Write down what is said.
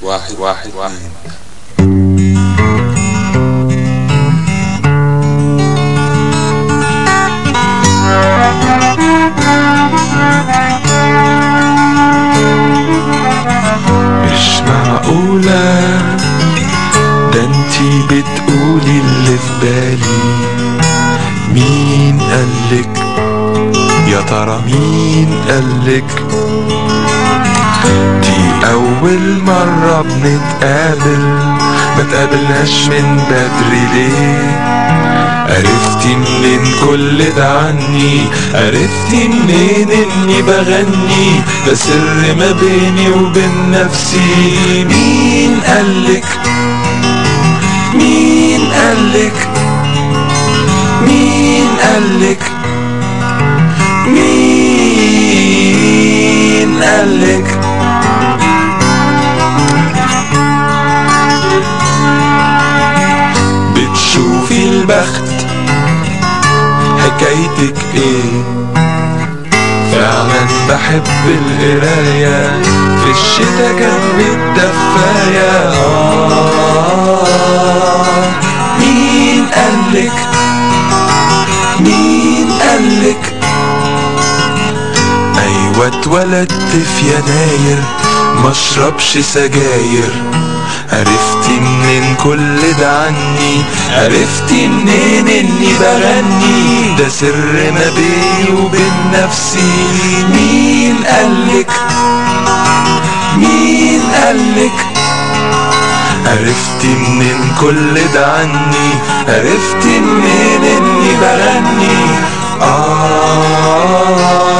واحد واحد واحد مش معقولة ده انتي بتقولي اللي في بالي مين قالك يا ترى مين قالك دي أول مرة بنتقابل ما تقابلناش من بدري ليه عرفتي منين كل ده عني عرفتي منين اني بغني ده سر ما بيني وبين نفسي مين قالك مين قالك مين قالك مين قالك بتشوفي البخت حكايتك ايه فعلا بحب القراية في الشتا جنب الدفاية آه مين قالك مين قالك ايوه اتولدت في يناير مشربش سجاير عرفتي منين كل ده عني عرفتي منين اني بغني ده سر ما بيني وبين نفسي مين قالك مين قالك عرفتي منين كل ده عني عرفتي منين اني بغني آه